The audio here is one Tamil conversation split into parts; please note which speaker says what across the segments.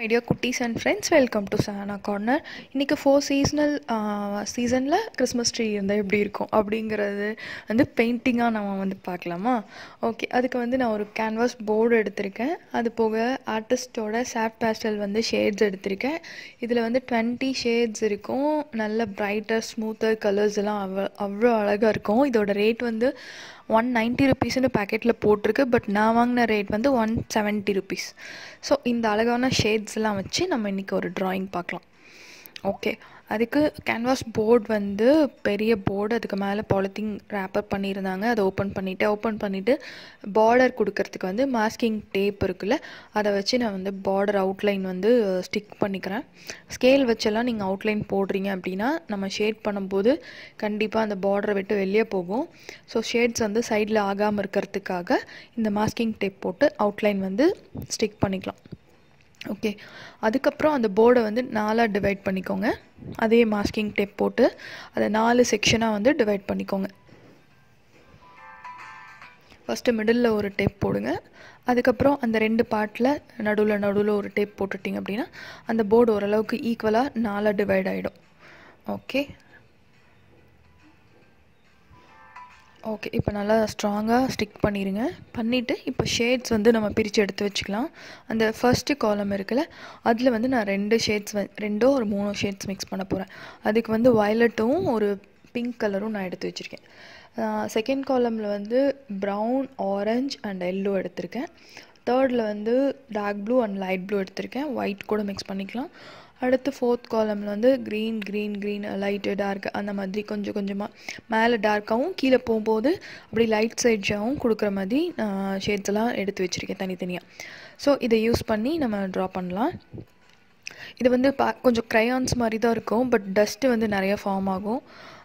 Speaker 1: ஐடியா குட்டீஸ் and friends welcome to Sana corner இன்றைக்கி ஃபோர் சீசனல் சீசனில் கிறிஸ்மஸ் ட்ரீ இருந்தால் எப்படி இருக்கும் அப்படிங்கிறது வந்து பெயிண்டிங்காக நம்ம வந்து பார்க்கலாமா ஓகே அதுக்கு வந்து நான் ஒரு கேன்வாஸ் போர்டு எடுத்திருக்கேன் அது போக ஆர்டிஸ்டோட சாஃப்ட் பேஸ்டல் வந்து ஷேட்ஸ் எடுத்திருக்கேன் இதில் வந்து டுவெண்ட்டி ஷேட்ஸ் இருக்கும் நல்ல பிரைட்டர் ஸ்மூத்தர் கலர்ஸ் எல்லாம் அவ்வளோ அவ்வளோ அழகாக இருக்கும் இதோட ரேட் வந்து ஒன் நைன்ட்டி ருபீஸ்னு பேக்கெட்டில் போட்டிருக்கு பட் நான் வாங்கின ரேட் வந்து ஒன் செவன்ட்டி ருபீஸ் ஸோ இந்த அழகான ஷேட்ஸ்லாம் வச்சு நம்ம இன்றைக்கி ஒரு ட்ராயிங் பார்க்கலாம் ஓகே அதுக்கு கேன்வாஸ் போர்டு வந்து பெரிய போர்டு அதுக்கு மேலே பாலித்தீன் ரேப்பர் பண்ணியிருந்தாங்க அதை ஓப்பன் பண்ணிவிட்டு ஓப்பன் பண்ணிவிட்டு பார்டர் கொடுக்கறதுக்கு வந்து மாஸ்கிங் டேப் இருக்குல்ல அதை வச்சு நான் வந்து பார்டர் அவுட்லைன் வந்து ஸ்டிக் பண்ணிக்கிறேன் ஸ்கேல் வச்செல்லாம் நீங்கள் அவுட்லைன் போடுறீங்க அப்படின்னா நம்ம ஷேட் பண்ணும்போது கண்டிப்பாக அந்த பார்டரை விட்டு வெளியே போகும் ஸோ ஷேட்ஸ் வந்து சைடில் ஆகாமல் இருக்கிறதுக்காக இந்த மாஸ்கிங் டேப் போட்டு அவுட்லைன் வந்து ஸ்டிக் பண்ணிக்கலாம் ஓகே அதுக்கப்புறம் அந்த போர்டை வந்து நாலாக டிவைட் பண்ணிக்கோங்க அதே மாஸ்கிங் டேப் போட்டு அதை நாலு செக்ஷனாக வந்து டிவைட் பண்ணிக்கோங்க ஃபஸ்ட்டு மிடில் ஒரு டேப் போடுங்க அதுக்கப்புறம் அந்த ரெண்டு பார்ட்டில் நடுவில் நடுவில் ஒரு டேப் போட்டுட்டிங்க அப்படின்னா அந்த போர்டு ஓரளவுக்கு ஈக்குவலாக நாலாக டிவைட் ஆகிடும் ஓகே ஓகே இப்போ நல்லா ஸ்ட்ராங்காக ஸ்டிக் பண்ணிடுங்க பண்ணிவிட்டு இப்போ ஷேட்ஸ் வந்து நம்ம பிரித்து எடுத்து வச்சுக்கலாம் அந்த ஃபஸ்ட்டு காலம் இருக்குல்ல அதில் வந்து நான் ரெண்டு ஷேட்ஸ் வ ரெண்டோ ஒரு மூணு ஷேட்ஸ் மிக்ஸ் பண்ண போகிறேன் அதுக்கு வந்து வயலட்டும் ஒரு பிங்க் கலரும் நான் எடுத்து வச்சுருக்கேன் செகண்ட் காலமில் வந்து ப்ரௌன் ஆரஞ்ச் அண்ட் எல்லோ எடுத்திருக்கேன் தேர்டில் வந்து dark blue and light blue எடுத்திருக்கேன் ஒயிட் கூட மிக்ஸ் பண்ணிக்கலாம் அடுத்து ஃபோர்த் காலமில் வந்து green green green light dark அந்த மாதிரி கொஞ்சம் கொஞ்சமாக மேலே டார்க்காகவும் கீழே போகும்போது அப்படி லைட் சைட்ஸாகவும் கொடுக்குற மாதிரி நான் ஷேட்ஸ் எல்லாம் எடுத்து வச்சுருக்கேன் தனித்தனியாக ஸோ இதை யூஸ் பண்ணி நம்ம ட்ரா பண்ணலாம் இது வந்து பா கொஞ்சம் க்ரையான்ஸ் மாதிரி தான் இருக்கும் பட் டஸ்ட்டு வந்து நிறையா ஃபார்ம் ஆகும்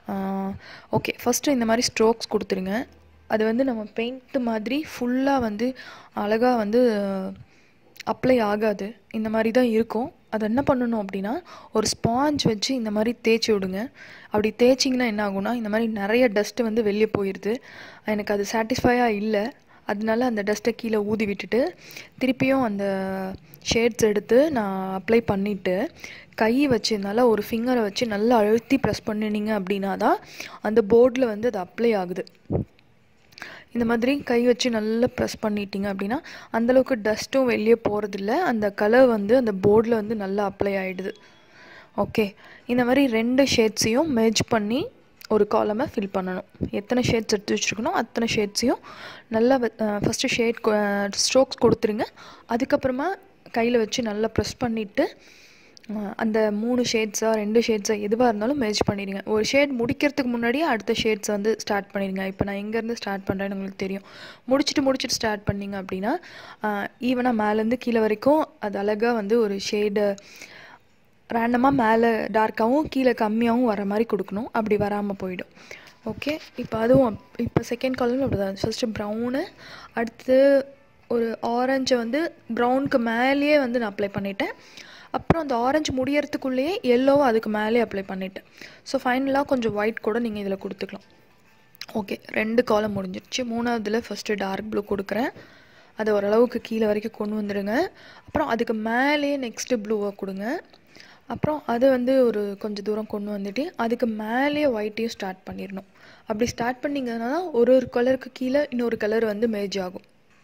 Speaker 1: ஓகே ஃபஸ்ட்டு இந்த மாதிரி ஸ்ட்ரோக்ஸ் கொடுத்துருங்க அது வந்து நம்ம பெயிண்ட்டு மாதிரி ஃபுல்லாக வந்து அழகாக வந்து அப்ளை ஆகாது இந்த மாதிரி தான் இருக்கும் அதை என்ன பண்ணணும் அப்படின்னா ஒரு ஸ்பாஞ்ச் வச்சு இந்த மாதிரி தேய்ச்சி விடுங்க அப்படி தேய்ச்சிங்கன்னா என்ன ஆகும்னா இந்த மாதிரி நிறைய டஸ்ட்டு வந்து வெளியே போயிடுது எனக்கு அது சாட்டிஸ்ஃபையாக இல்லை அதனால அந்த டஸ்ட்டை கீழே ஊதி விட்டுட்டு திருப்பியும் அந்த ஷேட்ஸ் எடுத்து நான் அப்ளை பண்ணிவிட்டு கை வச்சு நல்லா ஒரு ஃபிங்கரை வச்சு நல்லா அழுத்தி ப்ரெஸ் பண்ணினீங்க அப்படின்னா தான் அந்த போர்டில் வந்து அது அப்ளை ஆகுது இந்த மாதிரி கை வச்சு நல்லா ப்ரெஸ் பண்ணிட்டீங்க அப்படின்னா அந்தளவுக்கு டஸ்ட்டும் வெளியே போகிறதில்ல அந்த கலர் வந்து அந்த போர்டில் வந்து நல்லா அப்ளை ஆகிடுது ஓகே இந்த மாதிரி ரெண்டு ஷேட்ஸையும் மெர்ஜ் பண்ணி ஒரு காலமை ஃபில் பண்ணணும் எத்தனை ஷேட்ஸ் எடுத்து வச்சுருக்கணும் அத்தனை ஷேட்ஸையும் நல்லா ஃபஸ்ட்டு ஷேட் ஸ்ட்ரோக்ஸ் கொடுத்துருங்க அதுக்கப்புறமா கையில் வச்சு நல்லா ப்ரெஸ் பண்ணிவிட்டு அந்த மூணு ஷேட்ஸாக ரெண்டு ஷேட்ஸாக எதுவாக இருந்தாலும் மேட்ச் பண்ணிடுங்க ஒரு ஷேட் முடிக்கிறதுக்கு முன்னாடியே அடுத்த ஷேட்ஸை வந்து ஸ்டார்ட் பண்ணிடுங்க இப்போ நான் எங்கேருந்து ஸ்டார்ட் பண்ணுறேன்னு உங்களுக்கு தெரியும் முடிச்சுட்டு முடிச்சுட்டு ஸ்டார்ட் பண்ணிங்க அப்படின்னா ஈவனாக மேலேருந்து கீழே வரைக்கும் அது அழகாக வந்து ஒரு ஷேடு ரேண்டமாக மேலே டார்க்காகவும் கீழே கம்மியாகவும் வர மாதிரி கொடுக்கணும் அப்படி வராமல் போயிடும் ஓகே இப்போ அதுவும் இப்போ செகண்ட் காலம் அப்படி தான் ஃபஸ்ட்டு ப்ரௌனு அடுத்து ஒரு ஆரஞ்சை வந்து ப்ரௌனுக்கு மேலேயே வந்து நான் அப்ளை பண்ணிட்டேன் அப்புறம் அந்த ஆரஞ்சு முடியறதுக்குள்ளேயே எல்லோவும் அதுக்கு மேலே அப்ளை பண்ணிட்டேன் ஸோ ஃபைனலாக கொஞ்சம் ஒயிட் கூட நீங்கள் இதில் கொடுத்துக்கலாம் ஓகே ரெண்டு காலம் முடிஞ்சிடுச்சு மூணாவதுல ஃபஸ்ட்டு டார்க் ப்ளூ கொடுக்குறேன் அதை ஓரளவுக்கு கீழே வரைக்கும் கொண்டு வந்துடுங்க அப்புறம் அதுக்கு மேலேயே நெக்ஸ்ட்டு ப்ளூவை கொடுங்க அப்புறம் அதை வந்து ஒரு கொஞ்சம் தூரம் கொண்டு வந்துட்டு அதுக்கு மேலேயே ஒயிட்டையும் ஸ்டார்ட் பண்ணிடணும் அப்படி ஸ்டார்ட் பண்ணிங்கன்னா தான் ஒரு ஒரு கலருக்கு கீழே இன்னொரு கலர் வந்து மேஜ் ஆகும்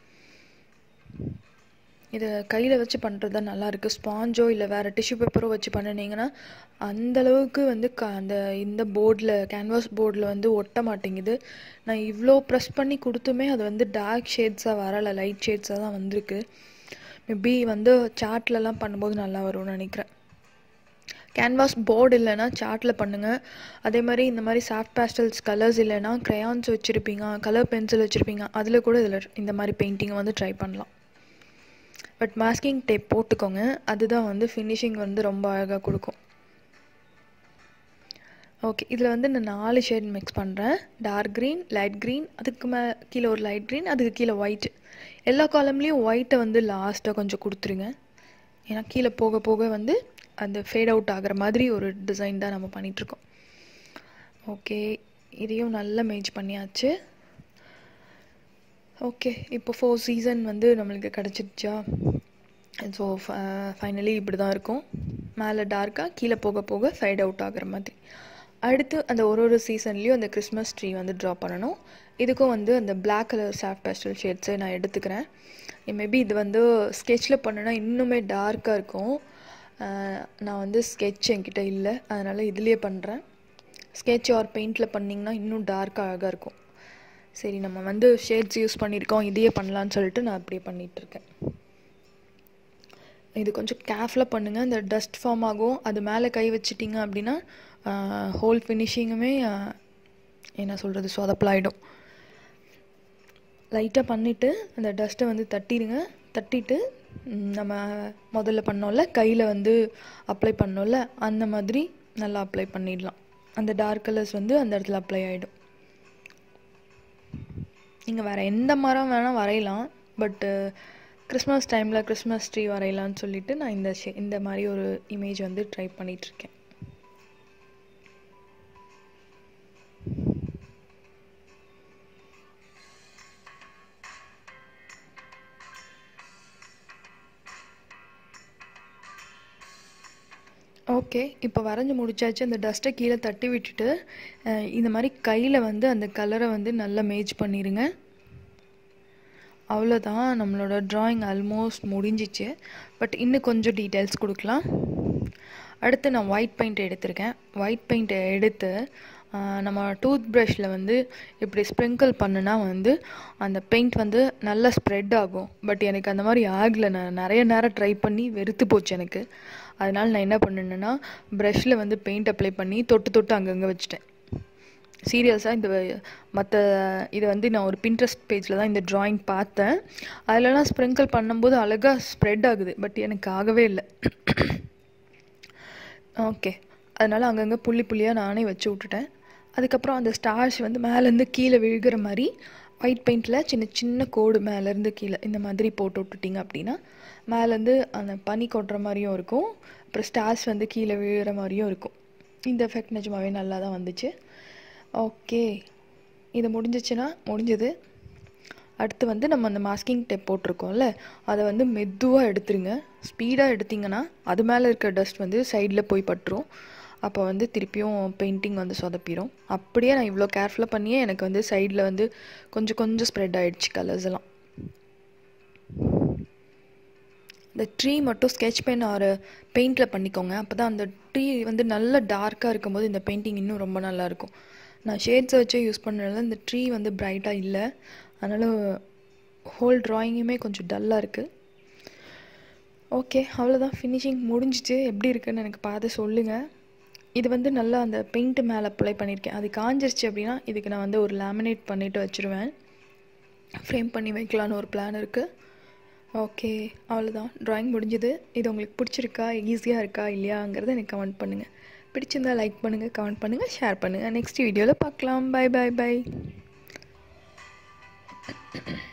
Speaker 1: இதை கையில் வச்சு பண்ணுறது தான் நல்லாயிருக்கு ஸ்பாஞ்சோ இல்லை வேறு டிஷ்யூ பேப்பரோ வச்சு பண்ணினீங்கன்னா அந்தளவுக்கு வந்து க அந்த இந்த போர்டில் கேன்வாஸ் போர்டில் வந்து ஒட்ட மாட்டேங்குது நான் இவ்வளோ ப்ரெஸ் பண்ணி கொடுத்துமே அது வந்து டார்க் ஷேட்ஸாக வரலை லைட் ஷேட்ஸாக தான் வந்திருக்கு மேபி வந்து சார்ட்லலாம் பண்ணும்போது நல்லா வரும்னு நினைக்கிறேன் கேன்வாஸ் போர்டு இல்லைன்னா சார்ட்டில் பண்ணுங்கள் அதே மாதிரி இந்த மாதிரி சாஃப்ட் பேஸ்டல்ஸ் கலர்ஸ் இல்லைன்னா க்ரையான்ஸ் வச்சுருப்பீங்க கலர் பென்சில் வச்சுருப்பீங்க அதில் கூட இதில் இந்த மாதிரி பெயிண்டிங்கை வந்து ட்ரை பண்ணலாம் பட் மாஸ்கிங் டேப் போட்டுக்கோங்க அதுதான் வந்து ஃபினிஷிங் வந்து ரொம்ப அழகாக கொடுக்கும் ஓகே இதில் வந்து நான் நாலு ஷேட் மிக்ஸ் பண்ணுறேன் டார்க் க்ரீன் லைட் க்ரீன் அதுக்கு மே கீழே ஒரு லைட் க்ரீன் அதுக்கு கீழே ஒயிட் எல்லா காலம்லேயும் ஒயிட்டை வந்து லாஸ்ட்டாக கொஞ்சம் கொடுத்துருங்க ஏன்னா கீழே போக போக வந்து அந்த ஃபேட் அவுட் ஆகிற மாதிரி ஒரு டிசைன் தான் நம்ம பண்ணிகிட்ருக்கோம் ஓகே இதையும் நல்லா மேட்ச் பண்ணியாச்சு ஓகே இப்போ ஃபோர் சீசன் வந்து நம்மளுக்கு கிடச்சிருச்சா ஸோ ஃபைனலி இப்படி தான் இருக்கும் மேலே டார்க்காக கீழே போக போக ஃபைட் அவுட் ஆகுற மாதிரி அடுத்து அந்த ஒரு ஒரு சீசன்லேயும் அந்த கிறிஸ்மஸ் ட்ரீ வந்து ட்ரா பண்ணணும் இதுக்கும் வந்து அந்த பிளாக் கலர் சாஃப்ட் பேஸ்டல் ஷேட்ஸை நான் எடுத்துக்கிறேன் மேபி இது வந்து ஸ்கெட்சில் பண்ணுனா இன்னுமே டார்க்காக இருக்கும் நான் வந்து ஸ்கெட்ச் என்கிட்ட இல்லை அதனால் இதுலேயே பண்ணுறேன் ஸ்கெட்ச் ஆர் பெயிண்டில் பண்ணிங்கன்னா இன்னும் டார்க்காக அழகாக இருக்கும் சரி நம்ம வந்து ஷேட்ஸ் யூஸ் பண்ணியிருக்கோம் இதையே பண்ணலான்னு சொல்லிட்டு நான் அப்படியே பண்ணிகிட்ருக்கேன் இது கொஞ்சம் கேர்ஃபுல்லாக பண்ணுங்கள் இந்த டஸ்ட் ஃபார்ம் ஆகும் அது மேலே கை வச்சிட்டிங்க அப்படின்னா ஹோல் ஃபினிஷிங்குமே என்ன சொல்கிறது சொதப்பலாயிடும் லைட்டாக பண்ணிவிட்டு அந்த டஸ்ட்டை வந்து தட்டிடுங்க தட்டிட்டு நம்ம முதல்ல பண்ணோம்ல கையில் வந்து அப்ளை பண்ணோம்ல அந்த மாதிரி நல்லா அப்ளை பண்ணிடலாம் அந்த டார்க் கலர்ஸ் வந்து அந்த இடத்துல அப்ளை ஆகிடும் நீங்கள் வேறு எந்த மரம் வேணால் வரையலாம் பட்டு கிறிஸ்மஸ் டைமில் கிறிஸ்மஸ் ட்ரீ வரையலான்னு சொல்லிட்டு நான் இந்த ஷே இந்த மாதிரி ஒரு இமேஜ் வந்து ட்ரை பண்ணிகிட்ருக்கேன் ஓகே இப்போ வரைஞ்சி முடிச்சாச்சு அந்த டஸ்ட்டை கீழே தட்டி விட்டுட்டு இந்த மாதிரி கையில் வந்து அந்த கலரை வந்து நல்லா மேஜ் பண்ணிடுங்க அவ்வளோதான் நம்மளோட ட்ராயிங் ஆல்மோஸ்ட் முடிஞ்சிச்சு பட் இன்னும் கொஞ்சம் டீட்டெயில்ஸ் கொடுக்கலாம் அடுத்து நான் ஒயிட் பெயிண்ட் எடுத்திருக்கேன் ஒயிட் பெயிண்ட்டை எடுத்து நம்ம டூத் ப்ரஷில் வந்து இப்படி ஸ்ப்ரிங்கிள் பண்ணுனா வந்து அந்த பெயிண்ட் வந்து நல்லா ஸ்ப்ரெட் ஆகும் பட் எனக்கு அந்த மாதிரி ஆகலை நான் நிறைய நேரம் ட்ரை பண்ணி வெறுத்து போச்சு எனக்கு அதனால் நான் என்ன பண்ணினேன்னா ப்ரஷில் வந்து பெயிண்ட் அப்ளை பண்ணி தொட்டு தொட்டு அங்கங்கே வச்சுட்டேன் சீரியஸாக இந்த மற்ற இதை வந்து நான் ஒரு பின்ட்ரெஸ்ட் பேஜில் தான் இந்த ட்ராயிங் பார்த்தேன் அதிலலாம் ஸ்ப்ரிங்கிள் பண்ணும்போது அழகாக ஸ்ப்ரெட் ஆகுது பட் எனக்கு ஆகவே இல்லை ஓகே அதனால் அங்கங்கே புள்ளி புள்ளியாக நானே வச்சு விட்டுட்டேன் அதுக்கப்புறம் அந்த ஸ்டார்ஸ் வந்து மேலேருந்து கீழே விழுகிற மாதிரி ஒயிட் பெயிண்டில் சின்ன சின்ன கோடு மேலேருந்து கீழே இந்த மாதிரி போட்டு விட்டுட்டிங்க அப்படின்னா மேலேருந்து அந்த பனி கொட்டுற மாதிரியும் இருக்கும் அப்புறம் ஸ்டார்ஸ் வந்து கீழே விழுகிற மாதிரியும் இருக்கும் இந்த எஃபெக்ட் நிஜமாகவே நல்லா தான் வந்துச்சு ஓகே இது முடிஞ்சிச்சுன்னா முடிஞ்சது அடுத்து வந்து நம்ம அந்த மாஸ்கிங் டேப் போட்டிருக்கோம்ல அதை வந்து மெதுவாக எடுத்துருங்க ஸ்பீடாக எடுத்திங்கன்னா அது மேலே இருக்க டஸ்ட் வந்து சைடில் போய் பட்டுரும் அப்போ வந்து திருப்பியும் பெயிண்டிங் வந்து சொதப்பிடும் அப்படியே நான் இவ்வளோ கேர்ஃபுல்லாக பண்ணியே எனக்கு வந்து சைடில் வந்து கொஞ்சம் கொஞ்சம் ஸ்ப்ரெட் ஆகிடுச்சு கலர்ஸ் எல்லாம் இந்த ட்ரீ மட்டும் ஸ்கெட்ச் பென் ஆர் பெயிண்டில் பண்ணிக்கோங்க அப்போ தான் அந்த ட்ரீ வந்து நல்ல டார்க்காக இருக்கும்போது இந்த பெயிண்டிங் இன்னும் ரொம்ப நல்லாயிருக்கும் நான் ஷேட்ஸை வச்சே யூஸ் பண்ணனால இந்த ட்ரீ வந்து பிரைட்டாக இல்லை அதனால் ஹோல் ட்ராயிங்குமே கொஞ்சம் டல்லாக இருக்குது ஓகே அவ்வளோதான் ஃபினிஷிங் முடிஞ்சிச்சு எப்படி இருக்குன்னு எனக்கு பார்த்து சொல்லுங்கள் இது வந்து நல்லா அந்த பெயிண்ட்டு மேலே அப்ளை பண்ணியிருக்கேன் அது காஞ்சிருச்சு அப்படின்னா இதுக்கு நான் வந்து ஒரு லேமினேட் பண்ணிவிட்டு வச்சுருவேன் ஃப்ரேம் பண்ணி வைக்கலான்னு ஒரு பிளான் இருக்குது ஓகே அவ்வளோதான் ட்ராயிங் முடிஞ்சது இது உங்களுக்கு பிடிச்சிருக்கா ஈஸியாக இருக்கா இல்லையாங்கிறத எனக்கு கமெண்ட் பண்ணுங்கள் பிடிச்சிருந்தா லைக் பண்ணுங்கள் கமெண்ட் பண்ணுங்கள் ஷேர் பண்ணுங்கள் நெக்ஸ்ட் வீடியோவில் பார்க்கலாம் பை பை பை